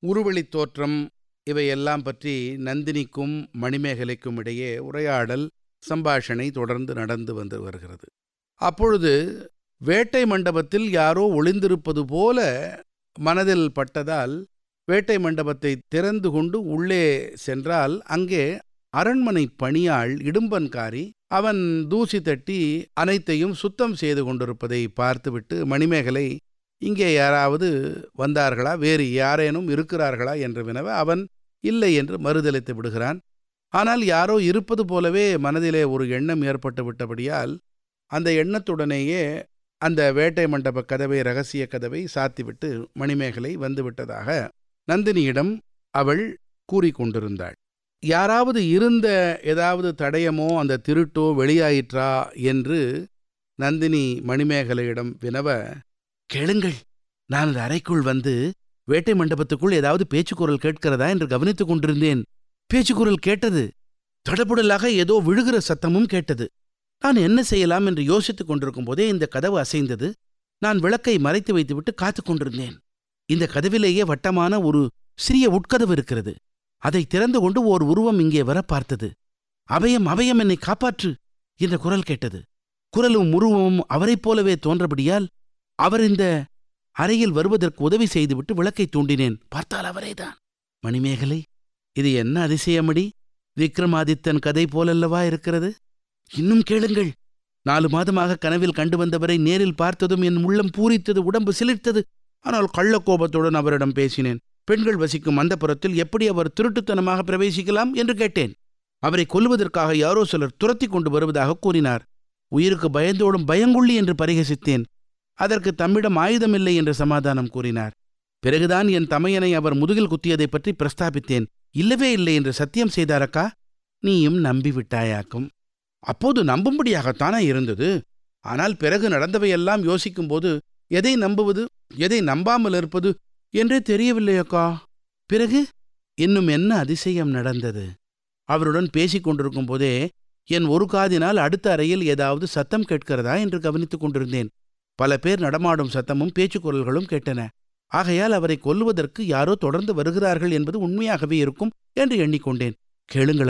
உருவெளித் தோற்றம் இவையெல்லாம் பற்றி நந்தினிக்கும் மணிமேகலைக்கும் இடையே உரையாடல் சம்பாஷணை தொடர்ந்து நடந்து வந்து வருகிறது அப்பொழுது வேட்டை மண்டபத்தில் யாரோ ஒளிந்திருப்பது போல மனதில் பட்டதால் வேட்டை மண்டபத்தை திறந்து கொண்டு உள்ளே சென்றால் அங்கே அரண்மனை பணியாள் இடும்பன்காரி அவன் தூசி தட்டி அனைத்தையும் சுத்தம் செய்து கொண்டிருப்பதை பார்த்துவிட்டு மணிமேகலை இங்கே யாராவது வந்தார்களா வேறு யாரேனும் இருக்கிறார்களா என்று வினவ அவன் இல்லை என்று மறுதளித்து விடுகிறான் ஆனால் யாரோ இருப்பது போலவே மனதிலே ஒரு எண்ணம் ஏற்பட்டு விட்டபடியால் அந்த எண்ணத்துடனேயே அந்த வேட்டை மண்டப கதவை ரகசிய கதவை சாத்திவிட்டு மணிமேகலை வந்துவிட்டதாக நந்தினியிடம் அவள் கூறிக்கொண்டிருந்தாள் யாராவது இருந்த ஏதாவது தடயமோ அந்த திருட்டோ வெளியாயிற்றா என்று நந்தினி மணிமேகலையிடம் வினவ கேளுங்கள் நான் அந்த அறைக்குள் வந்து வேட்டை மண்டபத்துக்குள் ஏதாவது பேச்சுக்குரல் கேட்கிறதா என்று கவனித்துக் கொண்டிருந்தேன் பேச்சுக்குரல் கேட்டது தடபுடலாக ஏதோ விழுகிற சத்தமும் கேட்டது நான் என்ன செய்யலாம் என்று யோசித்துக் கொண்டிருக்கும் போதே இந்த கதவு அசைந்தது நான் விளக்கை மறைத்து வைத்துவிட்டு காத்துக் கொண்டிருந்தேன் இந்த கதவிலேயே வட்டமான ஒரு சிறிய உட்கதவு இருக்கிறது அதை திறந்து கொண்டு ஓர் உருவம் இங்கே வர பார்த்தது அபயம் அபயம் என்னை காப்பாற்று என்ற குரல் கேட்டது குரலும் உருவமும் அவரைப் போலவே தோன்றபடியால் அவர் இந்த அறையில் வருவதற்கு உதவி செய்துவிட்டு விளக்கை தூண்டினேன் பார்த்தால் அவரேதான் மணிமேகலை இது என்ன அதிசயமடி விக்ரமாதித்தன் கதை போலல்லவா இருக்கிறது இன்னும் கேளுங்கள் நாலு மாதமாக கனவில் கண்டு வந்தவரை நேரில் பார்த்ததும் என் உள்ளம் பூரித்தது உடம்பு சிலிர்த்தது ஆனால் கள்ளக்கோபத்துடன் அவரிடம் பேசினேன் பெண்கள் வசிக்கும் அந்தப்புறத்தில் எப்படி அவர் திருட்டுத்தனமாக பிரவேசிக்கலாம் என்று கேட்டேன் அவரை கொல்லுவதற்காக யாரோ சிலர் துரத்தி கொண்டு வருவதாக கூறினார் உயிருக்கு பயந்தோடும் பயங்குள்ளி என்று பரிகசித்தேன் அதற்கு தம்மிடம் ஆயுதமில்லை என்று சமாதானம் கூறினார் பிறகுதான் என் தமையனை அவர் முதுகில் குத்தியதைப் பற்றி பிரஸ்தாபித்தேன் இல்லவே இல்லை என்று சத்தியம் செய்தாரக்கா நீயும் நம்பிவிட்டாயாக்கும் அப்போது நம்பும்படியாகத்தானே இருந்தது ஆனால் பிறகு நடந்தவையெல்லாம் யோசிக்கும்போது எதை நம்புவது எதை நம்பாமல் இருப்பது என்றே தெரியவில்லையக்கா பிறகு இன்னும் என்ன அதிசயம் நடந்தது அவருடன் பேசிக் கொண்டிருக்கும் போதே என் ஒரு காதினால் அடுத்த அறையில் ஏதாவது சத்தம் கேட்கிறதா என்று கவனித்துக் கொண்டிருந்தேன் பல பேர் நடமாடும் சத்தமும் பேச்சுக்குரல்களும் கேட்டன ஆகையால் அவரை கொல்லுவதற்கு யாரோ தொடர்ந்து வருகிறார்கள் என்பது உண்மையாகவே இருக்கும் என்று எண்ணிக்கொண்டேன் கேளுங்கள்